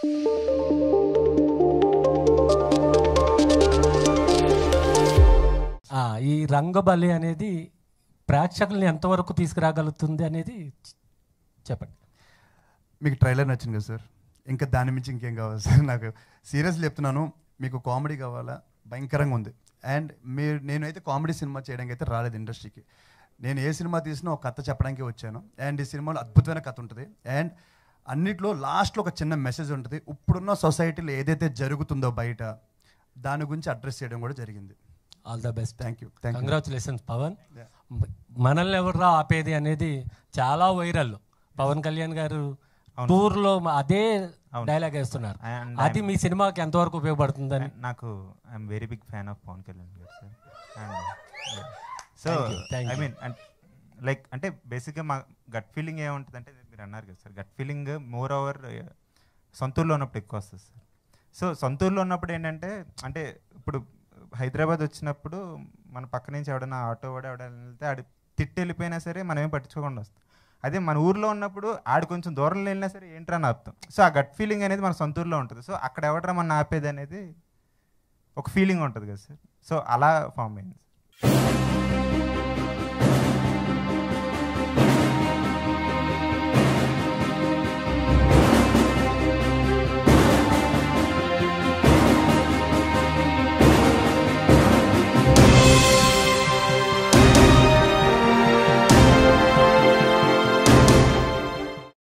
ఆ, ఈ రంగబలి అనేది ప్రేక్షకుల్ని ఎంతవరకు తీసుకురాగలుగుతుంది అనేది చె- చెప్పండి మీకు ట్రైలర్ నచ్చింది కదా సార్ ఇంకా దాని మించి ఇంకేం కావాలి సార్ నాకు సీరియస్లీ చెప్తున్నాను మీకు కామెడీ కావాలా భయంకరంగా ఉంది అండ్ మీరు నేనైతే కామెడీ సినిమా చేయడానికి అయితే రాలేదు ఇండస్ట్రీకి నేను ఏ సినిమా తీసినా ఒక కథ చెప్పడానికి వచ్చాను అండ్ ఈ సినిమాలో అద్భుతమైన కథ ఉంటుంది అండ్ అన్నిట్లో లాస్ట్లో ఒక చిన్న మెసేజ్ ఉంటుంది ఇప్పుడున్న సొసైటీలో ఏదైతే జరుగుతుందో బయట దాని గురించి అడ్రస్ చేయడం కూడా జరిగింది all the best thank you thank you congratulations Pavan మనల్ని ఎవర్రా ఆపేది అనేది చాలా వైరల్ పవన్ కళ్యాణ్ గారు టూర్ లో అదే అవును. డైలాగ్ వేస్తున్నారు And అది I'm- మీ సినిమాకి ఎంతవరకు ఉపయోగపడుతుందని And నాకు I'm very big fan of Pavan Kalyan గారు sir and so Thank you, thank I you. Mean like అంటే బేసిక్గా మా గట్ ఫీలింగ్ ఏముంటుంది అంటే మీరు అన్నారు కదా sir gut feeling moreover సొంతూరులో ఉన్నప్పుడు ఎక్కువ వస్తుంది సార్ సో సొంతూరులో ఉన్నప్పుడు ఏంటంటే అంటే ఇప్పుడు హైదరాబాద్ వచ్చినప్పుడు మన పక్క నుంచి ఎవడైనా ఆటో వాడు ఎవడైనా వెళ్తే ఆడు తిట్టి వెళ్ళిపోయినా సరే మనం ఏం పట్టించుకోకుండా వస్తాం అదే మన ఊర్లో ఉన్నప్పుడు ఆడు కొంచెం దూరంలో వెళ్ళినా సరే ఏంట్రా అని అర్థం సో ఆ గట్ ఫీలింగ్ అనేది మన సొంత ఊర్లో ఉంటుంది సో అక్కడ ఎవడరా మన ఆపేది అనేది ఒక ఫీలింగ్ ఉంటుంది కదా సార్ సో అలా ఫామ్ అయింది